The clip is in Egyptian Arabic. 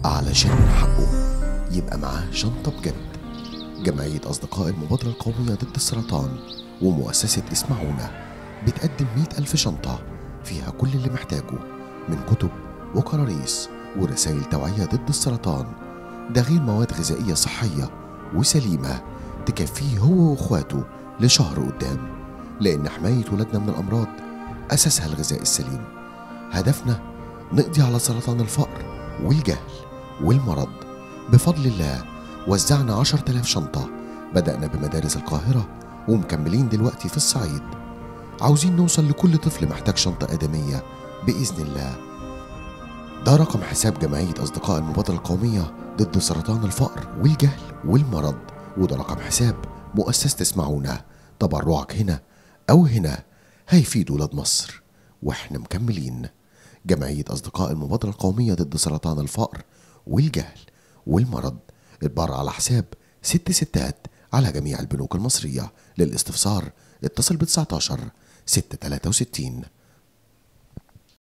علشان من حقه يبقى معاه شنطة بجد جمعية أصدقاء المبادرة القومية ضد السرطان ومؤسسة اسمعونا بتقدم مئة ألف شنطة فيها كل اللي محتاجه من كتب وكراريس ورسائل توعية ضد السرطان ده غير مواد غذائية صحية وسليمة تكفيه هو وإخواته لشهر قدام لأن حماية ولادنا من الأمراض أساسها الغذاء السليم هدفنا نقضي على سرطان الفقر والجهل والمرض بفضل الله وزعنا عشر تلاف شنطة بدأنا بمدارس القاهرة ومكملين دلوقتي في الصعيد عاوزين نوصل لكل طفل محتاج شنطة آدمية بإذن الله ده رقم حساب جمعية أصدقاء المبادرة القومية ضد سرطان الفقر والجهل والمرض وده رقم حساب مؤسسة اسمعونا تبرعك هنا أو هنا هيفيد ولاد مصر وإحنا مكملين جمعية أصدقاء المبادرة القومية ضد سرطان الفقر والجهل والمرض اتبرع على حساب ست ستات على جميع البنوك المصرية للاستفسار اتصل ب 19 663